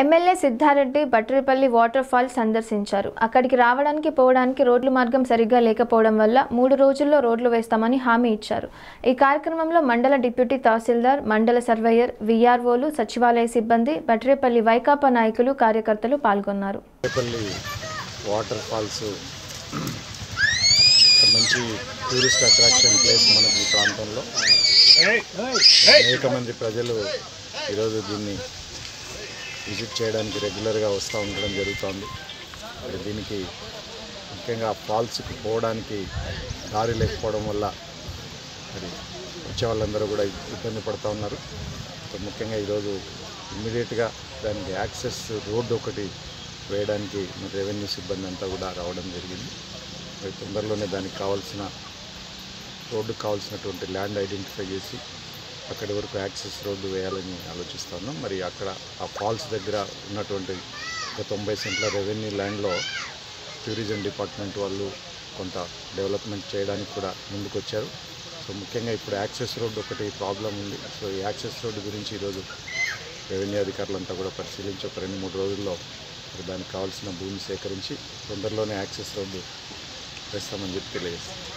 MLA Siddareddy Batripalli waterfall సందర్శించారు అక్కడికి రావడానికి పోవడానికి రోడ్లు మార్గం సరిగ్గా లేకపోవడం వల్ల మూడు రోజుల్లో రోడ్లు వేస్తామని హామీ ఇచ్చారు ఈ కార్యక్రమంలో మండల డిప్యూటీ తహసీల్దార్ మండల సర్వేయర్ విఆర్ఓలు సచివాలయ సిబ్బంది బట్రేపల్లి వైకాపా నాయకులు కార్యకర్తలు పాల్గొన్నారు రేపల్లి వాటర్ ఫాల్స్ ఒక మంచి టూరిస్ట్ అట్రాక్షన్ ప్లేస్ మనకి ఈ ప్రాంతంలో అనేక మంది ప్రజలు ఈరోజు దీన్ని విజిట్ చేయడానికి రెగ్యులర్గా వస్తూ ఉండడం జరుగుతోంది మరి దీనికి ముఖ్యంగా ఫాల్స్కి పోవడానికి దారి లేకపోవడం వల్ల మరి వచ్చే వాళ్ళందరూ కూడా ఇబ్బంది పడుతూ ఉన్నారు సో ముఖ్యంగా ఈరోజు ఇమ్మీడియట్గా దానికి యాక్సెస్ రోడ్డు ఒకటి వేయడానికి మరి రెవెన్యూ సిబ్బంది అంతా కూడా రావడం జరిగింది మరి తొందరలోనే దానికి కావాల్సిన రోడ్డుకు కావాల్సినటువంటి ల్యాండ్ ఐడెంటిఫై చేసి అక్కడి వరకు యాక్సెస్ రోడ్డు వేయాలని ఆలోచిస్తున్నాం మరి అక్కడ ఆ ఫాల్స్ దగ్గర ఉన్నటువంటి ఒక తొంభై సెంట్ల రెవెన్యూ ల్యాండ్లో టూరిజం డిపార్ట్మెంట్ వాళ్ళు కొంత డెవలప్మెంట్ చేయడానికి కూడా ముందుకొచ్చారు సో ముఖ్యంగా ఇప్పుడు యాక్సెస్ రోడ్డు ఒకటి ప్రాబ్లం ఉంది సో ఈ యాక్సెస్ రోడ్డు గురించి ఈరోజు రెవెన్యూ అధికారులంతా కూడా పరిశీలించి ఒక రెండు మూడు రోజుల్లో మరి దానికి కావాల్సిన భూమి సేకరించి తొందరలోనే యాక్సెస్ రోడ్డు వేస్తామని చెప్పి తెలియజేస్తాం